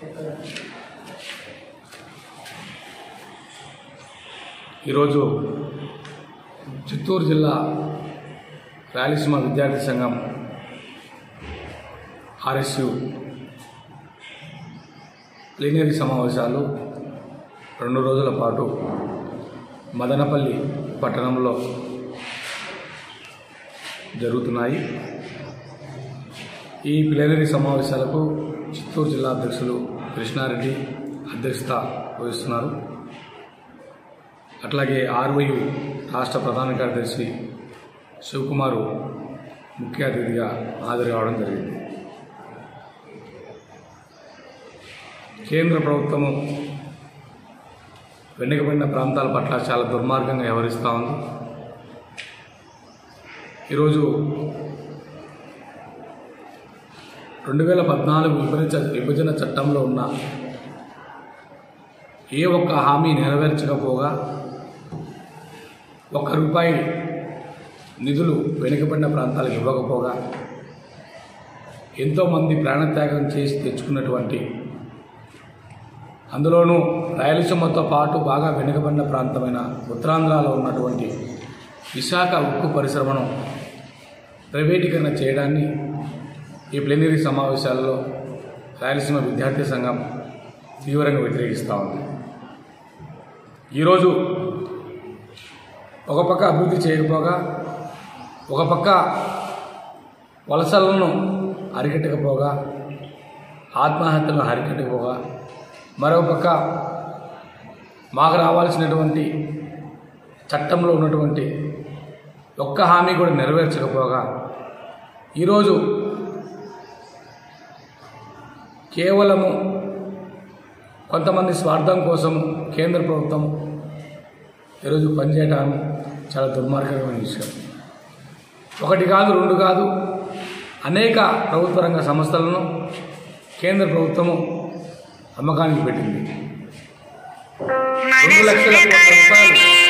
ఈరోజు చిత్తూరు జిల్లా రాయలసీమ విద్యార్థి సంఘం ఆర్ఎస్యు ప్లీనరీ సమావేశాలు రెండు రోజుల పాటు మదనపల్లి పట్టణంలో జరుగుతున్నాయి ఈ ప్లీనరీ సమావేశాలకు చిత్తూరు జిల్లా అధ్యక్షులు కృష్ణారెడ్డి అధ్యక్షత వహిస్తున్నారు అట్లాగే ఆర్వయు రాష్ట్ర ప్రధాన కార్యదర్శి శివకుమారు ముఖ్య అతిథిగా హాజరు కావడం జరిగింది కేంద్ర ప్రభుత్వము వెనుకబడిన ప్రాంతాల పట్ల చాలా దుర్మార్గంగా వ్యవహరిస్తూ ఉంది ఈరోజు రెండు వేల పద్నాలుగు విభజన విభజన చట్టంలో ఉన్న ఏ ఒక్క హామీ నెరవేర్చకపోగా ఒక్క రూపాయి నిధులు వెనుకబడిన ప్రాంతాలకు ఇవ్వకపోగా ఎంతోమంది ప్రాణత్యాగం చేసి తెచ్చుకున్నటువంటి అందులోనూ రాయలసీమతో పాటు బాగా వెనుకబడిన ప్రాంతమైన ఉత్తరాంధ్రలో ఉన్నటువంటి విశాఖ ఉక్కు పరిశ్రమను ప్రైవేటీకరణ చేయడాన్ని ఈ ప్లీనరీ సమావేశాల్లో రాయలసీమ విద్యార్థి సంఘం తీవ్రంగా వ్యతిరేకిస్తూ ఉంది ఈరోజు ఒక పక్క అభివృద్ధి చేయకపోగా ఒక పక్క వలసలను అరికట్టకపోగా ఆత్మహత్యలను అరికట్టకపోగా మరో పక్క మాకు రావాల్సినటువంటి చట్టంలో ఉన్నటువంటి ఒక్క హామీ కూడా నెరవేర్చకపోగా ఈరోజు కేవలము కొంతమంది స్వార్థం కోసం కేంద్ర ప్రభుత్వం ఈరోజు పనిచేయడం చాలా దుర్మార్గమైన విషయం ఒకటి కాదు రెండు కాదు అనేక ప్రభుత్వ రంగ సంస్థలను కేంద్ర ప్రభుత్వము అమ్మకానికి పెట్టింది రెండు లక్షల కోట్ల రూపాయలు